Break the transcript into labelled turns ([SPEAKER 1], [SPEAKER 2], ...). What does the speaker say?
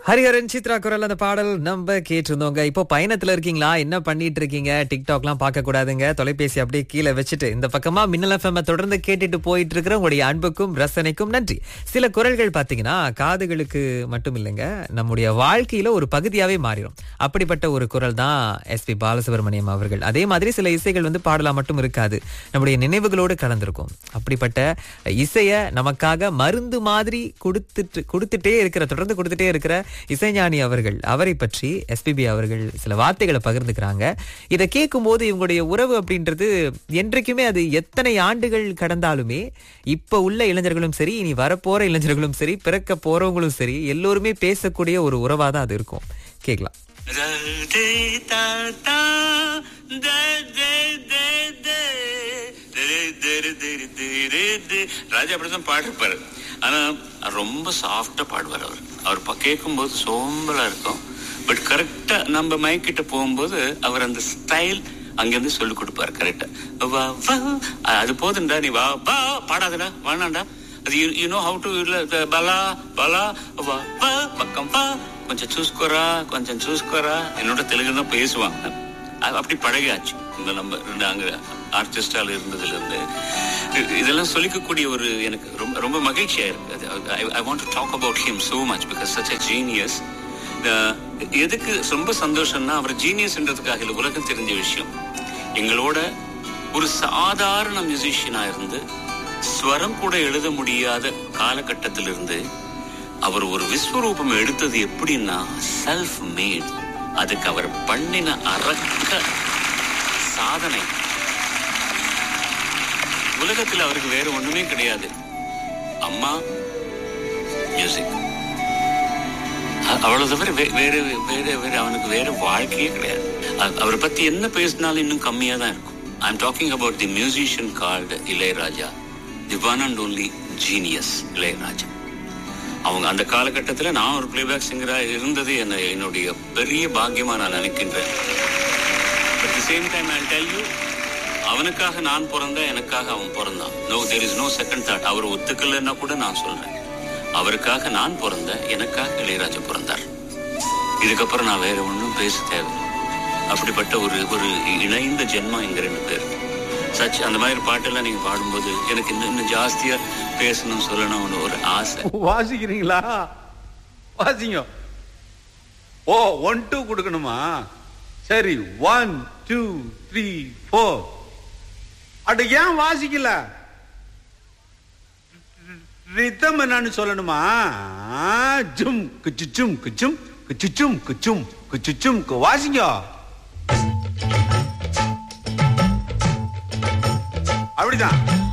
[SPEAKER 1] ஹரிஹரன் சித்ரா குரல் அந்த பாடல் நம்ம கேட்டிருந்தோங்க இப்போ பயணத்துல இருக்கீங்களா என்ன பண்ணிட்டு இருக்கீங்க டிக்டாக்லாம் பார்க்க கூடாதுங்க தொலைபேசி அப்படியே கீழே வச்சுட்டு இந்த பக்கமா மின்னல் எஃப்எம் தொடர்ந்து கேட்டுட்டு போயிட்டு இருக்கிற உங்களுடைய அன்புக்கும் ரசனைக்கும் நன்றி சில குரல்கள் பாத்தீங்கன்னா காதுகளுக்கு மட்டும் இல்லைங்க நம்முடைய வாழ்க்கையில ஒரு பகுதியாவே மாறிடும் அப்படிப்பட்ட ஒரு குரல் தான் எஸ் பி பாலசுப்ரமணியம் அவர்கள் அதே மாதிரி சில இசைகள் வந்து பாடலா மட்டும் இருக்காது நம்முடைய நினைவுகளோடு கலந்திருக்கும் அப்படிப்பட்ட இசைய நமக்காக மருந்து மாதிரி கொடுத்துட்டு கொடுத்துட்டே இருக்கிற தொடர்ந்து கொடுத்துட்டே இருக்கிற இசைஞானி அவர்கள் அவரை பற்றி எஸ்பிபி அவர்கள் சில வார்த்தைகளை பகிர்ந்துக்கிறாங்க இதை கேட்கும்போது இவங்களுடைய உறவு அப்படின்றது என்றைக்குமே அது எத்தனை ஆண்டுகள் கடந்தாலுமே இப்ப உள்ள இளைஞர்களும் சரி இனி வரப்போற இளைஞர்களும் சரி பிறக்க போறவங்களும் சரி எல்லோருமே பேசக்கூடிய ஒரு உறவா தான் அது இருக்கும் கேட்கலாம்
[SPEAKER 2] ராஜா அப்படிதான் பாடிருப்பாரு ஆனா ரொம்ப சாஃப்டா பாடுவார் அவர் அவர் கேட்கும்போது சோம்பலா இருக்கும் பட் கரெக்டா நம்ம மைக் கிட்ட போகும்போது அவர் அந்த ஸ்டைல் அங்கிருந்து சொல்லி கொடுப்பாரு கரெக்டா வா வா அது போதுண்டா நீ வா வா பாடாதடா வேணாண்டா அது யூ நோ ஹவு டு பலா பலா வா வா பக்கம் வா கொஞ்சம் சூஸ்கோரா கொஞ்சம் சூஸ்கோரா என்னோட தெலுங்கு தான் பேசுவாங்க அப்படி பழகியாச்சு இந்த நம்ம நாங்க ஆர்டிஸ்டால இருந்ததுல இருந்து இதெல்லாம் சொல்லிக்கக்கூடிய ஒரு எனக்கு ரொம்ப ரொம்ப மகிழ்ச்சியா இருக்கு I want to talk about him so much because such a genius எதுக்கு ரொம்ப சந்தோஷம்னா அவர் ஜீனியஸ்ன்றதுக்காக இல்லை உலகம் தெரிஞ்ச விஷயம் எங்களோட ஒரு சாதாரண மியூசிஷியனா இருந்து ஸ்வரம் கூட எழுத முடியாத காலகட்டத்திலிருந்து அவர் ஒரு விஸ்வரூபம் எடுத்தது எப்படின்னா செல்ஃப் மேட் அதுக்கு அவர் பண்ணின அரக்க சாதனை உலகத்தில் அவருக்கு வேற ஒண்ணுமே கிடையாது அம்மா மியூசிக் அவ்வளவு தவிர வேற வேற வேற அவனுக்கு வேற வாழ்க்கையே கிடையாது அவரை பத்தி என்ன பேசினாலும் இன்னும் கம்மியா தான் இருக்கும் I am talking about the musician called Ilaiyaraaja the one and only genius Ilaiyaraaja அவங்க அந்த காலகட்டத்தில் நான் ஒரு பிளேபேக் சிங்கரா இருந்தது என்ன என்னுடைய பெரிய பாக்கியமா நான் நினைக்கின்றேன் at the same time I tell you அவனுக்காக நான் பிறந்தேன் எனக்காக அவன் பிறந்தான் no there is no second thought அவர் ஒத்துக்கலைன்னா கூட நான் சொல்றேன் அவருக்காக நான் பிறந்தேன் எனக்காக இளையராஜா பிறந்தார் இதுக்கப்புறம் நான் வேற ஒன்றும் பேச தேவை அப்படிப்பட்ட ஒரு ஒரு இணைந்த ஜென்மம் எங்க ரெண்டு பேர் சச் அந்த மாதிரி பாட்டெல்லாம் நீங்க பாடும்போது எனக்கு இன்னும் இன்னும் ஜாஸ்தியா பேசணும் சொல்லணும்னு ஒரு ஆசை
[SPEAKER 3] வாசிக்கிறீங்களா வாசிங்க ஓ ஒன் டூ கொடுக்கணுமா சரி ஒன் டூ த்ரீ ஃபோர் அட ஏன் வாசிக்கல ரித்தம் என்னன்னு சொல்லணுமா ஜும் குச்சுச்சும் குச்சும் குச்சுச்சும் குச்சும் குச்சுச்சும் வாசிங்க அப்படிதான்